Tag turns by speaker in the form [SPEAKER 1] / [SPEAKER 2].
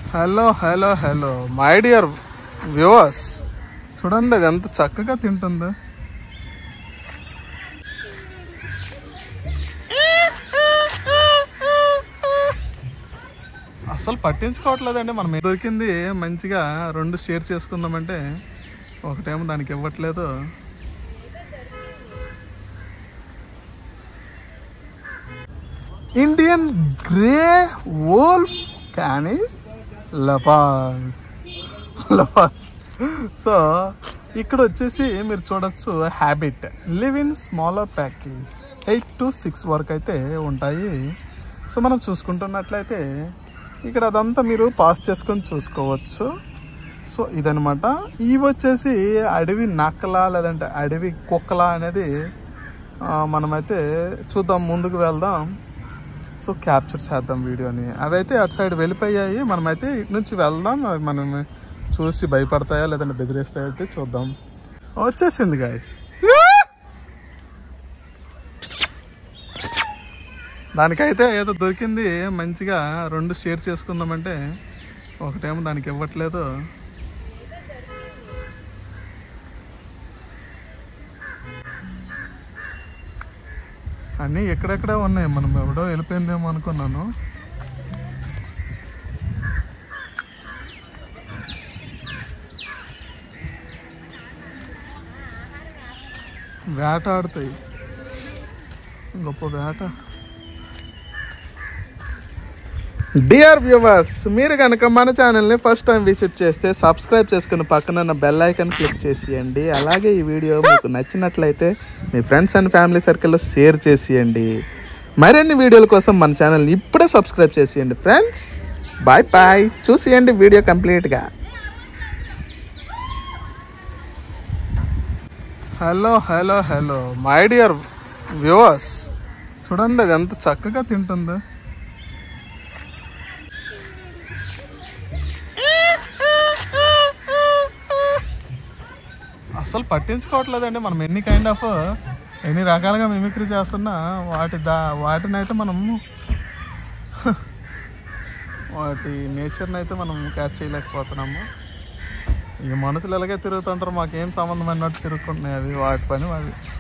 [SPEAKER 1] hello hello hello my dear viewers చూడండి అది ఎంత చక్కగా తింటుందో అసలు పట్టించుకోవట్లేదండి మనం ఏం దొరికింది మంచిగా రెండు షేర్ చేసుకుందామంటే ఒకటేమో దానికి ఇవ్వట్లేదు Indian grey wolf canis lupus lupus so ఇక్కడ వచ్చేసి మీరు చూడొచ్చు habit live in smaller package eight to six వరకు అయితే ఉంటాయి సో మనం చూసుకుంటున్నట్లయితే ఇక్కడ అదంతా మీరు పాస్ చేసుకొని చూసుకోవచ్చు సో ఇదనమాట ఇవి వచ్చేసి అడవి నక్కల లేదంటే అడవి కుక్కల అనేది ఆ, మనమైతే చూద్దాం ముందుకు వెళ్దాం సో క్యాప్చర్ చేద్దాం వీడియోని అవైతే అటు సైడ్ వెళ్ళిపోయాయి మనమైతే ఇటు నుంచి వెళ్దాం అవి మనం చూసి భయపడతాయా లేదంటే బెదిరిస్తాయా అయితే చూద్దాం వచ్చేసింది గాయస్ దానికైతే ఏదో దొరికింది మంచిగా రెండు షేర్ చేసుకుందామంటే ఒకటేమో దానికి ఇవ్వట్లేదు అన్నీ ఎక్కడెక్కడే ఉన్నాయి మనం ఎవడో వెళ్ళిపోయిందేమో అనుకున్నాను వేట ఆడుతాయి గొప్ప వేట డియర్ వ్యూవర్స్ మీరు కనుక మన ఛానల్ని ఫస్ట్ టైం విజిట్ చేస్తే సబ్స్క్రైబ్ చేసుకుని పక్కన ఉన్న బెల్ ఐకాన్ క్లిక్ చేసేయండి అలాగే ఈ వీడియో మీకు నచ్చినట్లయితే మీ ఫ్రెండ్స్ అండ్ ఫ్యామిలీ సర్కిల్లో షేర్ చేసేయండి మరిన్ని వీడియోల కోసం మన ఛానల్ని ఇప్పుడే సబ్స్క్రైబ్ చేసేయండి ఫ్రెండ్స్ బాయ్ బాయ్ చూసేయండి వీడియో కంప్లీట్గా hello hello hello my dear viewers చూడండి అది ఎంత చక్కగా తింటుందో అస్సలు పట్టించుకోవట్లేదండి మనం ఎన్ని కైండ్ ఆఫ్ ఎన్ని రకాలుగా మిమిక్రీ చేస్తున్నా వాటి దా వాటిని అయితే మనం వాటి నేచర్ని అయితే మనం క్యాచ్ చేయలేకపోతున్నాము ఈ మనుషులు ఎలాగే తిరుగుతుంటారు మాకేం సంబంధం అన్నట్టు తిరుగుతున్నాయి అవి వాటి పని అవి